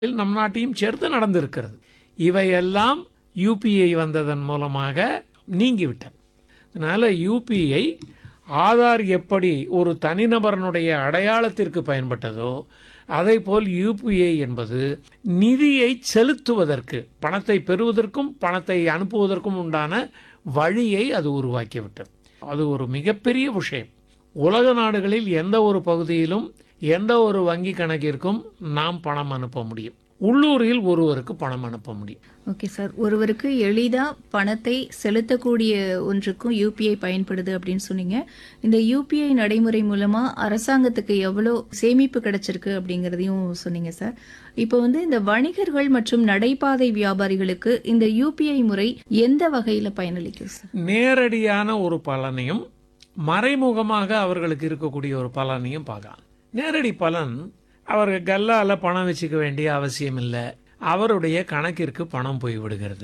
நம் நாட்டையும் சேர்த்து நடந்திருக்கிறது இவையெல்லாம் யூபிஐ வந்ததன் மூலமாக நீங்கிவிட்டது அதனால யூபிஐ ஆதார் எப்படி ஒரு தனிநபரனுடைய அடையாளத்திற்கு பயன்பட்டதோ அதே போல் யூபிஐ என்பது நிதியை செலுத்துவதற்கு பணத்தை பெறுவதற்கும் பணத்தை அனுப்புவதற்கும் உண்டான வழியை அது உருவாக்கிவிட்டது அது ஒரு மிகப்பெரிய விஷயம் உலக நாடுகளில் எந்த ஒரு பகுதியிலும் எந்த ஒரு வங்கி கணக்கிற்கும் நாம் பணம் அனுப்ப முடியும் உள்ளூரில் ஒருவருக்கு பணம் அனுப்ப முடியும் ஓகே சார் ஒருவருக்கு எளிதா பணத்தை செலுத்தக்கூடிய ஒன்றுக்கும் யூபிஐ பயன்படுது அப்படின்னு சொன்னீங்க இந்த யூபிஐ நடைமுறை மூலமா அரசாங்கத்துக்கு எவ்வளோ சேமிப்பு கிடைச்சிருக்கு அப்படிங்கறதையும் சொன்னீங்க சார் இப்போ வந்து இந்த வணிகர்கள் மற்றும் நடைபாதை வியாபாரிகளுக்கு இந்த யூபிஐ முறை எந்த வகையில பயனளிக்கும் சார் நேரடியான ஒரு பலனையும் மறைமுகமாக அவர்களுக்கு இருக்கக்கூடிய ஒரு பலனையும் பார்க்கலாம் நேரடி பலன் அவர் கல்லால பணம் வச்சுக்க வேண்டிய அவசியம் இல்லை அவருடைய கணக்கிற்கு பணம் போய் விடுகிறது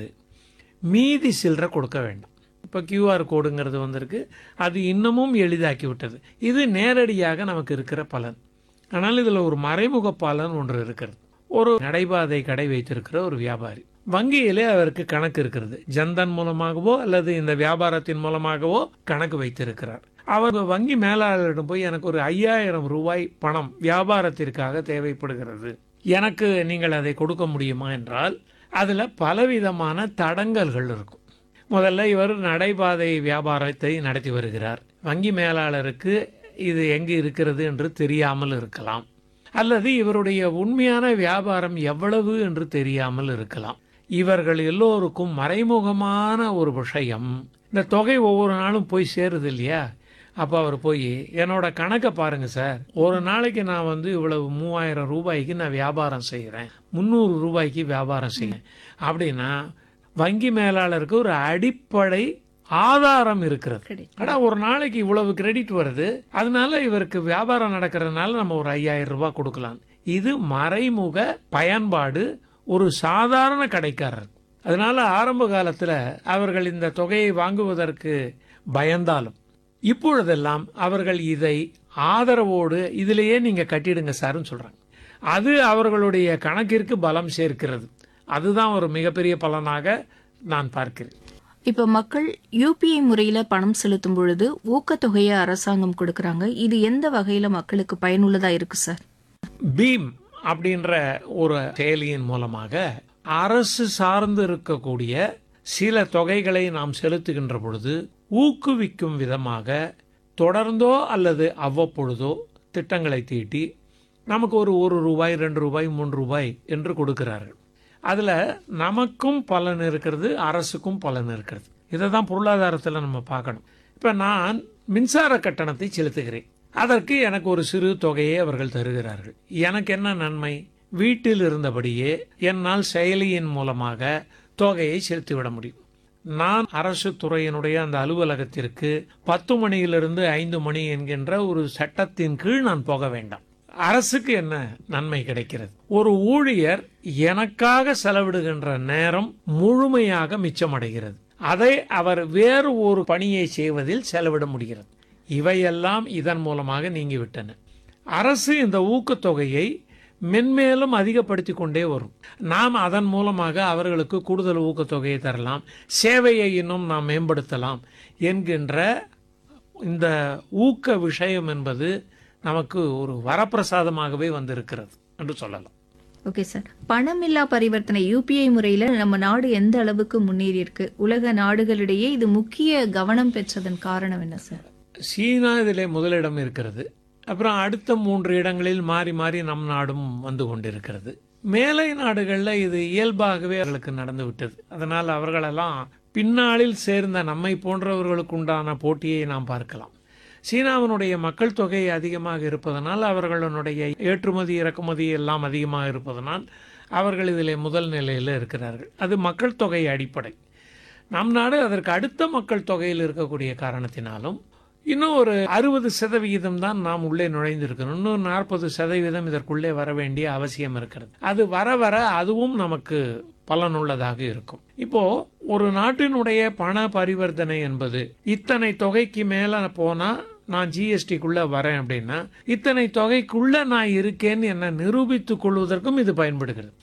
மீதி சில்லறை கொடுக்க வேண்டாம் இப்போ கியூஆர் கோடுங்கிறது வந்திருக்கு அது இன்னமும் எளிதாக்கி விட்டது இது நேரடியாக நமக்கு இருக்கிற பலன் ஆனால் இதில் ஒரு மறைமுக பலன் ஒன்று இருக்கிறது ஒரு நடைபாதை கடை வைத்திருக்கிற ஒரு வியாபாரி வங்கியிலே அவருக்கு கணக்கு இருக்கிறது ஜன்தன் மூலமாகவோ அல்லது இந்த வியாபாரத்தின் மூலமாகவோ கணக்கு வைத்திருக்கிறார் அவர் வங்கி மேலாளரிடம் போய் எனக்கு ஒரு ஐயாயிரம் ரூபாய் பணம் வியாபாரத்திற்காக தேவைப்படுகிறது எனக்கு நீங்கள் அதை கொடுக்க முடியுமா என்றால் அதில் பலவிதமான தடங்கல்கள் இருக்கும் முதல்ல இவர் நடைபாதை வியாபாரத்தை நடத்தி வருகிறார் வங்கி மேலாளருக்கு இது எங்கு இருக்கிறது என்று தெரியாமல் இருக்கலாம் அல்லது இவருடைய உண்மையான வியாபாரம் எவ்வளவு என்று தெரியாமல் இருக்கலாம் இவர்கள் எல்லோருக்கும் மறைமுகமான ஒரு விஷயம் இந்த தொகை ஒவ்வொரு நாளும் போய் சேருது இல்லையா அப்போ அவர் போய் என்னோட கணக்கை பாருங்க சார் ஒரு நாளைக்கு நான் வந்து இவ்வளவு மூவாயிரம் ரூபாய்க்கு நான் வியாபாரம் செய்கிறேன் முந்நூறு ரூபாய்க்கு வியாபாரம் செய்கிறேன் அப்படின்னா வங்கி மேலாளருக்கு ஒரு அடிப்படை ஆதாரம் இருக்கிறது கிடைக்கும். ஆனா ஒரு நாளைக்கு இவ்வளவு கிரெடிட் வருது அதனால இவருக்கு வியாபாரம் நடக்கிறதுனால நம்ம ஒரு ஐயாயிரம் ரூபாய் கொடுக்கலாம் இது மறைமுக பயன்பாடு ஒரு சாதாரண கடைக்காரர் அதனால ஆரம்ப காலத்துல அவர்கள் இந்த தொகையை வாங்குவதற்கு பயந்தாலும் இப்பொழுதெல்லாம் அவர்கள் இதை ஆதரவோடு இதிலேயே நீங்க கட்டிடுங்க சார்னு சொல்றாங்க அது அவர்களுடைய கணக்கிற்கு பலம் சேர்க்கிறது அதுதான் ஒரு மிகப்பெரிய பலனாக நான் பார்க்கிறேன் இப்ப மக்கள் யூபிஐ முறையில பணம் செலுத்தும் பொழுது ஊக்கத்தொகையை அரசாங்கம் கொடுக்கறாங்க இது எந்த வகையில மக்களுக்கு பயனுள்ளதா இருக்கு சார் பீம் அப்படின்ற ஒரு செயலியின் மூலமாக அரசு சார்ந்து இருக்கக்கூடிய சில தொகைகளை நாம் செலுத்துகின்ற பொழுது ஊக்குவிக்கும் விதமாக தொடர்ந்தோ அல்லது அவ்வப்பொழுதோ திட்டங்களை தீட்டி நமக்கு ஒரு ஒரு ரூபாய் ரெண்டு ரூபாய் மூன்று ரூபாய் என்று கொடுக்கிறார்கள் அதில் நமக்கும் பலன் இருக்கிறது அரசுக்கும் பலன் இருக்கிறது இதை தான் பொருளாதாரத்தில் நம்ம பார்க்கணும் இப்போ நான் மின்சார கட்டணத்தை செலுத்துகிறேன் அதற்கு எனக்கு ஒரு சிறு தொகையை அவர்கள் தருகிறார்கள் எனக்கு என்ன நன்மை வீட்டில் இருந்தபடியே என்னால் செயலியின் மூலமாக தொகையை செலுத்திவிட முடியும் நான் அரசு துறையினுடைய அந்த அலுவலகத்திற்கு பத்து மணியிலிருந்து ஐந்து மணி என்கின்ற ஒரு சட்டத்தின் கீழ் நான் போக வேண்டாம் அரசுக்கு என்ன நன்மை கிடைக்கிறது ஒரு ஊழியர் எனக்காக செலவிடுகின்ற நேரம் முழுமையாக மிச்சமடைகிறது அதை அவர் வேறு ஒரு பணியை செய்வதில் செலவிட முடிகிறது இவையெல்லாம் இதன் மூலமாக நீங்கிவிட்டன அரசு இந்த ஊக்கத்தொகையை மென்மேலும் அதிகப்படுத்தி கொண்டே வரும் நாம் அதன் மூலமாக அவர்களுக்கு கூடுதல் ஊக்கத்தொகையை தரலாம் சேவையை இன்னும் நாம் மேம்படுத்தலாம் என்கின்ற இந்த ஊக்க விஷயம் என்பது நமக்கு ஒரு வரப்பிரசாதமாகவே வந்திருக்கிறது என்று சொல்லலாம் ஓகே சார் பணமில்லா பரிவர்த்தனை யூபிஐ முறையில நம்ம நாடு எந்த அளவுக்கு முன்னேறி இருக்கு உலக நாடுகளிடையே இது முக்கிய கவனம் பெற்றதன் காரணம் என்ன சார் சீனா இதிலே முதலிடம் இருக்கிறது அப்புறம் அடுத்த மூன்று இடங்களில் மாறி மாறி நம் நாடும் வந்து கொண்டிருக்கிறது மேலை நாடுகளில் இது இயல்பாகவே அவர்களுக்கு நடந்து விட்டது அதனால் அவர்களெல்லாம் பின்னாளில் சேர்ந்த நம்மை போன்றவர்களுக்கு உண்டான போட்டியை நாம் பார்க்கலாம் சீனாவினுடைய மக்கள் தொகை அதிகமாக இருப்பதனால் அவர்களுடைய ஏற்றுமதி இறக்குமதி எல்லாம் அதிகமாக இருப்பதனால் அவர்கள் இதிலே முதல் நிலையில் இருக்கிறார்கள் அது மக்கள் தொகை அடிப்படை நம் நாடு அதற்கு அடுத்த மக்கள் தொகையில் இருக்கக்கூடிய காரணத்தினாலும் இன்னும் ஒரு அறுபது சதவிகிதம் தான் நாம் உள்ளே நுழைந்திருக்கணும் இன்னும் நாற்பது சதவீதம் இதற்குள்ளே வர வேண்டிய அவசியம் இருக்கிறது அது வர வர அதுவும் நமக்கு பலனுள்ளதாக இருக்கும் இப்போ ஒரு நாட்டினுடைய பண பரிவர்த்தனை என்பது இத்தனை தொகைக்கு மேல போனா நான் ஜிஎஸ்டிக்குள்ள வரேன் அப்படின்னா இத்தனை தொகைக்குள்ள நான் இருக்கேன்னு என்ன நிரூபித்துக் கொள்வதற்கும் இது பயன்படுகிறது